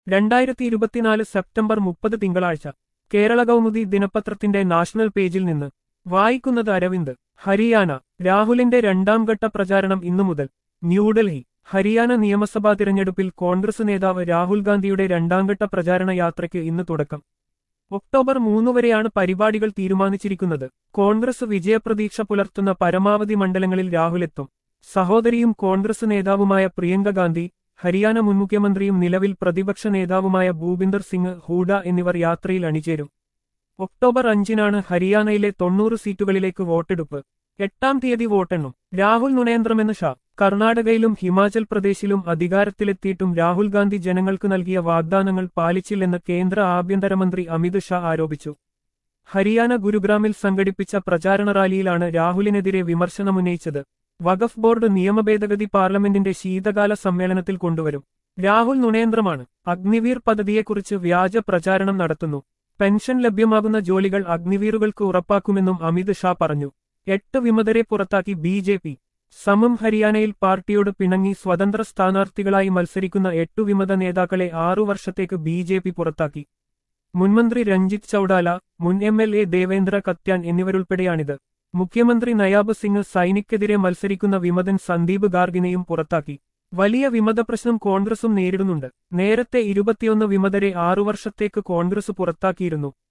രണ്ടായിരത്തി ഇരുപത്തിനാല് സെപ്റ്റംബർ മുപ്പത് തിങ്കളാഴ്ച കേരള കൗമുദി ദിനപത്രത്തിന്റെ നാഷണൽ പേജിൽ നിന്ന് വായിക്കുന്നത് അരവിന്ദ് ഹരിയാന രാഹുലിന്റെ രണ്ടാം ഘട്ട പ്രചാരണം ഇന്നു മുതൽ ന്യൂഡൽഹി ഹരിയാന നിയമസഭാ തിരഞ്ഞെടുപ്പിൽ കോൺഗ്രസ് നേതാവ് രാഹുൽ ഗാന്ധിയുടെ രണ്ടാംഘട്ട പ്രചാരണ യാത്രയ്ക്ക് ഇന്ന് തുടക്കം ഒക്ടോബർ മൂന്ന് വരെയാണ് പരിപാടികൾ തീരുമാനിച്ചിരിക്കുന്നത് കോൺഗ്രസ് വിജയപ്രതീക്ഷ പുലർത്തുന്ന പരമാവധി മണ്ഡലങ്ങളിൽ രാഹുലെത്തും സഹോദരിയും കോൺഗ്രസ് നേതാവുമായ പ്രിയങ്ക ഗാന്ധി ഹരിയാന മുൻ മുഖ്യമന്ത്രിയും നിലവിൽ പ്രതിപക്ഷ നേതാവുമായ ഭൂപിന്ദർ സിംഗ് ഹൂഡ എന്നിവർ യാത്രയിൽ അണിചേരും ഒക്ടോബർ അഞ്ചിനാണ് ഹരിയാനയിലെ തൊണ്ണൂറ് സീറ്റുകളിലേക്ക് വോട്ടെടുപ്പ് എട്ടാം തീയതി വോട്ടെണ്ണും രാഹുൽ നുണയന്ത്രമെന്ന് ഷാ കർണാടകയിലും ഹിമാചൽ പ്രദേശിലും അധികാരത്തിലെത്തിയിട്ടും രാഹുൽ ഗാന്ധി ജനങ്ങൾക്ക് നൽകിയ വാഗ്ദാനങ്ങൾ പാലിച്ചില്ലെന്ന് കേന്ദ്ര ആഭ്യന്തരമന്ത്രി അമിത് ഷാ ആരോപിച്ചു ഹരിയാന ഗുരുഗ്രാമിൽ സംഘടിപ്പിച്ച പ്രചാരണ റാലിയിലാണ് രാഹുലിനെതിരെ വിമർശനമുന്നയിച്ചത് വഖഫ് ബോർഡ് നിയമഭേദഗതി പാർലമെന്റിന്റെ ശീതകാല സമ്മേളനത്തിൽ കൊണ്ടുവരും രാഹുൽ നുണയന്ത്രമാണ് അഗ്നിവീർ പദ്ധതിയെക്കുറിച്ച് വ്യാജ പ്രചാരണം നടത്തുന്നു പെൻഷൻ ലഭ്യമാകുന്ന ജോലികൾ അഗ്നിവീറുകൾക്ക് ഉറപ്പാക്കുമെന്നും അമിത് ഷാ പറഞ്ഞു എട്ട് വിമതരെ പുറത്താക്കി ബി ജെ പി സമം ഹരിയാനയിൽ പാർട്ടിയോട് പിണങ്ങി സ്വതന്ത്ര സ്ഥാനാർത്ഥികളായി മത്സരിക്കുന്ന എട്ടു വിമത നേതാക്കളെ ആറു വർഷത്തേക്ക് ബി ജെ പി പുറത്താക്കി മുൻമന്ത്രി രഞ്ജിത്ത് ചൌഡാല മുൻ M L A Devendra Kadyan എന്നിവരുൾപ്പെടെയാണിത് മുഖ്യമന്ത്രി നയാബ് സിംഗ് സൈനിക്കെതിരെ മത്സരിക്കുന്ന വിമതൻ സന്ദീപ് ഗാർഗിനെയും പുറത്താക്കി വലിയ വിമത പ്രശ്നം കോൺഗ്രസും നേരിടുന്നുണ്ട് നേരത്തെ ഇരുപത്തിയൊന്ന് വിമതരെ ആറു വർഷത്തേക്ക് കോൺഗ്രസ് പുറത്താക്കിയിരുന്നു